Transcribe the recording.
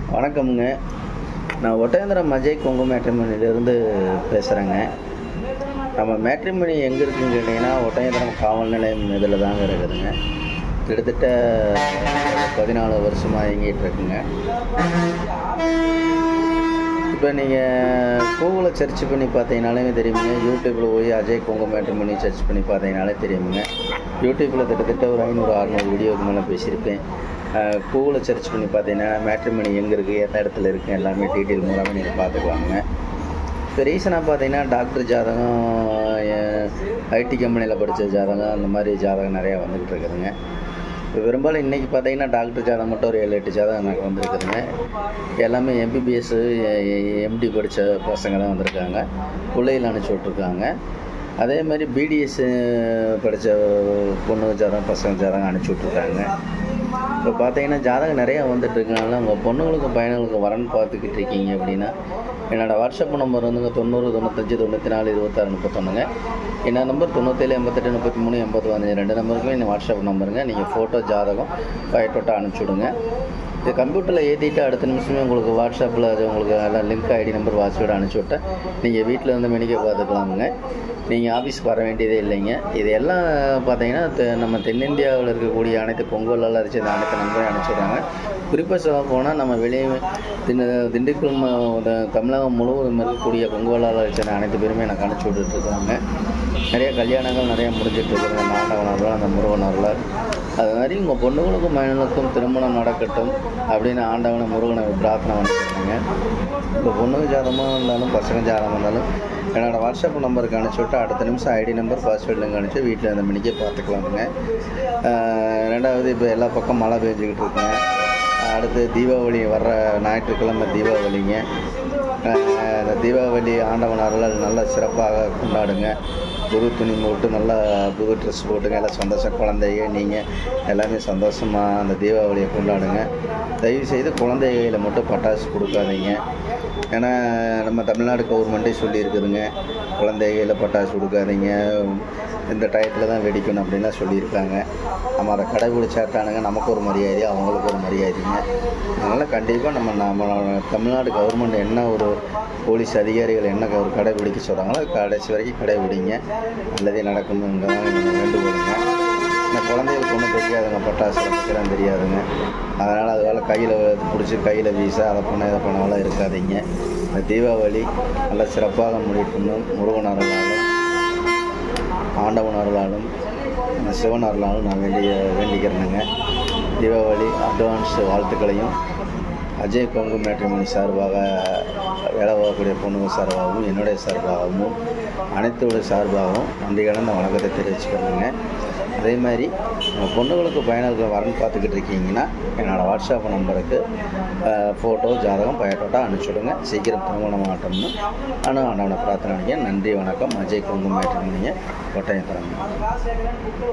வணக்கம்ங்க நான் ஒட்டேந்திரம் அஜய் கொங்கு மேட்ரிமணிலேருந்து பேசுகிறேங்க நம்ம மேட்ரிமணி எங்கே இருக்குன்னு கேட்டிங்கன்னா ஒட்டேந்திரம் காவல் நிலையம் இதில் தாங்க இருக்குதுங்க கிட்டத்தட்ட பதினாலு வருஷமாக இயங்கிட்டு இருக்குங்க இப்போ நீங்கள் கூகுளில் சர்ச் பண்ணி பார்த்தீங்கனாலே தெரியுங்க யூடியூப்பில் போய் அஜய் கொங்கு மேட்ரிமணி சர்ச் பண்ணி பார்த்தீங்கனாலே தெரியுங்க யூடியூப்பில் கிட்டத்தட்ட ஒரு ஐநூறு அறநூறு வீடியோக்கு மேலே பேசியிருப்பேன் கூகுளில் சர்ச் பண்ணி பார்த்தீங்கன்னா மேட்ரிமணி எங்கே இருக்குது எந்த இடத்துல இருக்குது எல்லாமே டீட்டெயில் மூலமாக நீங்கள் பார்த்துக்கலாங்க இப்போ ரீசனாக பார்த்தீங்கன்னா டாக்டர் ஜாதகம் ஐடி கம்பெனியில் படித்த ஜாதகம் அந்த மாதிரி ஜாதகம் நிறையா வந்துக்கிட்டு இருக்குதுங்க இப்போ பெரும்பாலும் இன்றைக்கி பார்த்தீங்கன்னா டாக்டர் ஜாதகம் மட்டும் ஒரு ஏழு எட்டு ஜாதகம் எனக்கு வந்திருக்குதுங்க எல்லாமே எம்பிபிஎஸ் எம்டி படித்த பசங்க தான் வந்திருக்காங்க பிள்ளைகள் அனுப்பிச்சி விட்ருக்காங்க அதே மாதிரி பிடிஎஸ் படித்த பொண்ணு ஜாதகம் பசங்க ஜாதகம் அனுப்பிச்சி விட்ருக்காங்க இப்போ பார்த்தீங்கன்னா ஜாதகம் நிறையா வந்துட்டு இருக்கனால உங்கள் பொண்ணுங்களுக்கும் பையனுங்களுக்கும் வரன் பார்த்துக்கிட்டு இருக்கீங்க அப்படின்னா என்னோடய வாட்ஸ்அப் நம்பர் வந்துங்க தொண்ணூறு தொண்ணூத்தஞ்சு தொண்ணூற்றி நாலு இருபத்தாறு முப்பத்தொன்னுங்க என்ன நம்பர் தொண்ணூற்றேழு எண்பத்தெட்டு முப்பத்தி மூணு எண்பது பதினஞ்சு ரெண்டு நம்பருக்குமே இந்த வாட்ஸ்அப் நம்பருங்க நீங்கள் ஃபோட்டோ ஜாதகம் பயோட்டோட்டா அனுப்பிச்சி விடுங்க இது கம்ப்யூட்டரில் ஏற்றிட்டு அடுத்த நிமிஷமே உங்களுக்கு வாட்ஸ்அப்பில் அது உங்களுக்கு எல்லாம் லிங்க் ஐடி நம்பர் பாஸ்வேர்டு அனுப்பிச்சி விட்டேன் நீங்கள் வீட்டில் இருந்து மெடிக்க பார்த்துக்கலாமுங்க நீங்கள் ஆஃபீஸ்க்கு வர வேண்டியதே இல்லைங்க இது எல்லாம் பார்த்தீங்கன்னா தெ- நம்ம தென்னிந்தியாவில் இருக்கக்கூடிய அனைத்து பொங்கல் அரிசி இந்த அனைத்து நம்பரையும் அனுப்பிச்சிடுறாங்க குறிப்பாக சொல்ல போனால் நம்ம வெளியே திண்டு திண்டுக்கல் ம- த- தமிழகம் முழுவதும் இருக்கக்கூடிய பொங்கல் அரிசி அனைத்து பேருமே எனக்கு அனுப்பிச்சி விட்டுட்ருக்காங்க நிறைய கல்யாணங்கள் நிறைய முடிஞ்சிட்டு இருக்குதுங்க அந்த ஆண்டவனர்கள் அந்த முருகனர்கள் அது மாதிரி உங்கள் பொண்ணுங்களுக்கும் மகனுக்கும் திருமணம் நடக்கட்டும் அப்படின்னு ஆண்டவனை முருகனை பிரார்த்தனை பண்ணிக்கிறேங்க இப்போ பொண்ணுங்க ஜாதகமாக இருந்தாலும் பசங்க ஜாதகமாக இருந்தாலும் என்னோடய வாட்ஸ்அப் நம்பருக்கு அனுப்பிச்சி விட்டு அடுத்த நிமிஷம் ஐடி நம்பர் பாஸ்வேர்டு லிங்க் அனுப்பிச்சு வீட்டில் இருந்த மணிக்கே பார்த்துக்கலாமுங்க ஆஹ் ரெண்டாவது இப்போ எல்லா பக்கம் மழை பெஞ்சிக்கிட்டு இருக்குங்க அடுத்து தீபாவளி வர்ற ஞாயிற்றுக்கிழமை தீபாவளிங்க ஆஹ் இந்த தீபாவளி ஆண்டவன் அருளால் நல்லா சிறப்பாக கொண்டாடுங்க புது துணி போட்டு நல்லா புது ட்ரெஸ் போட்டுங்க எல்லாம் சந்தோஷம் குழந்தைங்க நீங்கள் எல்லாமே சந்தோஷமாக அந்த தீபாவளியை கொண்டாடுங்க தயவு செய்து குழந்தைகளை மட்டும் பட்டாசு கொடுக்காதீங்க ஏன்னா நம்ம தமிழ்நாடு கவர்மெண்ட்டே சொல்லியிருக்குதுங்க குழந்தைகளை பட்டாசு கொடுக்காதீங்க இந்த டயத்தில் தான் வெடிக்கணும் அப்படின்லாம் சொல்லியிருக்காங்க நம்ம அதை கடைபிடிச்சாட்டானுங்க நமக்கு ஒரு மரியாதை அவங்களுக்கு ஒரு மரியாதைங்க அதனால் கண்டிப்பாக நம்ம நம்ம தமிழ்நாடு கவர்மெண்ட் என்ன ஒரு போலீஸ் அதிகாரிகள் என்ன ஒரு கடைபிடிக்க சொல்கிறாங்களோ அது கடைசி வரைக்கும் கடைபிடிங்க நல்லதே நடக்கணுங்க வேண்டுகோளுங்க இந்த குழந்தைகளுக்கு ஒன்றும் தெரியாதுங்க பட்டாசு வைக்கிறேன் தெரியாதுங்க அதனால் அதுவால் கையில் பிடிச்சி கையில் வீச அதை பண்ண இதை பண்ணாலும் இருக்காதீங்க இந்த தீபாவளி நல்லா சிறப்பாக முடிக்கணும் முருகன் அருளாலும் ஆண்டவன் அருளாலும் சிவன் அருளாலும் நான் வேண்டிய வேண்டிக்கிறேனுங்க தீபாவளி அட்வான்ஸ் வாழ்த்துக்களையும் அஜய் கொங்கு மேட்ரிமணி சார்பாக வேலை பார்க்கக்கூடிய பொண்ணுங்க சார்பாகவும் என்னுடைய சார்பாகவும் அனைத்துடைய சார்பாகவும் நன்றி கலந்த வணக்கத்தை தெரிவிச்சுக்கிறேங்க அதே மாதிரி உங்கள் பொண்ணுங்களுக்கு பயனர்கள் வரன்னு பார்த்துக்கிட்டு இருக்கீங்கன்னா என்னோடய வாட்ஸ்அப் நம்பருக்கு ஃபோட்டோ ஜாதகம் பயோட்டோட்டா அனுப்பிச்சுடுங்க சீக்கிரம் திருமணம் ஆட்டம்னு அனு ஆண்டவனை பிரார்த்தனை பண்ணிக்க நன்றி வணக்கம் அஜய் கொங்கு மேட்ரிமணிங்க கொட்டையம் தரங்க